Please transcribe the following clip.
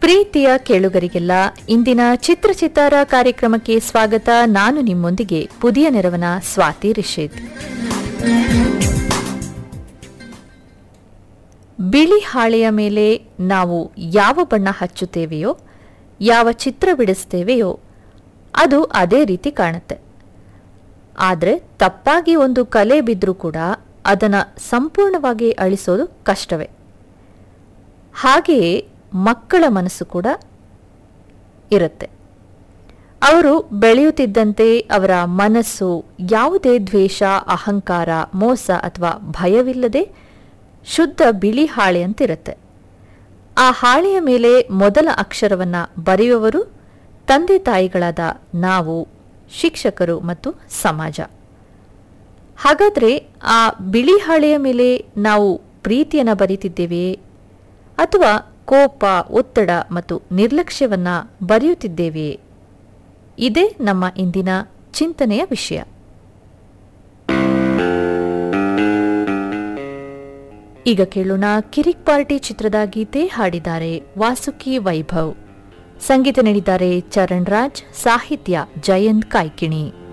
ಪ್ರೀತಿಯ ಕೇಳುಗರಿಗೆಲ್ಲ ಇಂದಿನ ಚಿತ್ರ ಚಿತ್ತಾರ ಕಾರ್ಯಕ್ರಮಕ್ಕೆ ಸ್ವಾಗತ ನಾನು ನಿಮ್ಮೊಂದಿಗೆ ಪುದಿಯ ನೆರವನ ಸ್ವಾತಿ ರಿಷಿತ್ ಬಿಳಿ ಹಾಳೆಯ ಮೇಲೆ ನಾವು ಯಾವ ಬಣ್ಣ ಹಚ್ಚುತ್ತೇವೆಯೋ ಯಾವ ಚಿತ್ರ ಬಿಡಿಸ್ತೇವೆಯೋ ಅದು ಅದೇ ರೀತಿ ಕಾಣುತ್ತೆ ಆದರೆ ತಪ್ಪಾಗಿ ಒಂದು ಕಲೆ ಬಿದ್ದರೂ ಕೂಡ ಅದನ್ನು ಸಂಪೂರ್ಣವಾಗಿ ಅಳಿಸೋದು ಕಷ್ಟವೇ ಹಾಗೆಯೇ ಮಕ್ಕಳ ಮನಸ್ಸು ಕೂಡ ಇರುತ್ತೆ ಅವರು ಬೆಳೆಯುತ್ತಿದ್ದಂತೆ ಅವರ ಮನಸ್ಸು ಯಾವುದೇ ದ್ವೇಷ ಅಹಂಕಾರ ಮೋಸ ಅಥವಾ ಭಯವಿಲ್ಲದೆ ಶುದ್ಧ ಬಿಳಿ ಹಾಳೆಯಂತಿರುತ್ತೆ ಆ ಹಾಳೆಯ ಮೇಲೆ ಮೊದಲ ಅಕ್ಷರವನ್ನ ಬರೆಯುವವರು ತಂದೆ ತಾಯಿಗಳಾದ ನಾವು ಶಿಕ್ಷಕರು ಮತ್ತು ಸಮಾಜ ಹಾಗಾದ್ರೆ ಆ ಬಿಳಿ ಹಾಳೆಯ ಮೇಲೆ ನಾವು ಪ್ರೀತಿಯನ್ನ ಬರೀತಿದ್ದೇವೆಯೇ ಅಥವಾ ಕೋಪ ಒತ್ತಡ ಮತ್ತು ನಿರ್ಲಕ್ಷ್ಯವನ್ನ ಬರೆಯುತ್ತಿದ್ದೇವೆಯೇ ಇದೇ ನಮ್ಮ ಇಂದಿನ ಚಿಂತನೆಯ ವಿಷಯ ಈಗ ಕೇಳೋಣ ಕಿರಿಕ್ ಪಾರ್ಟಿ ಚಿತ್ರದ ಗೀತೆ ಹಾಡಿದ್ದಾರೆ ವಾಸುಕಿ ವೈಭವ್ ಸಂಗೀತ ನೀಡಿದ್ದಾರೆ ಚರಣ್ ರಾಜ್ ಸಾಹಿತ್ಯ ಜಯಂತ್ ಕಾಯ್ಕಿಣಿ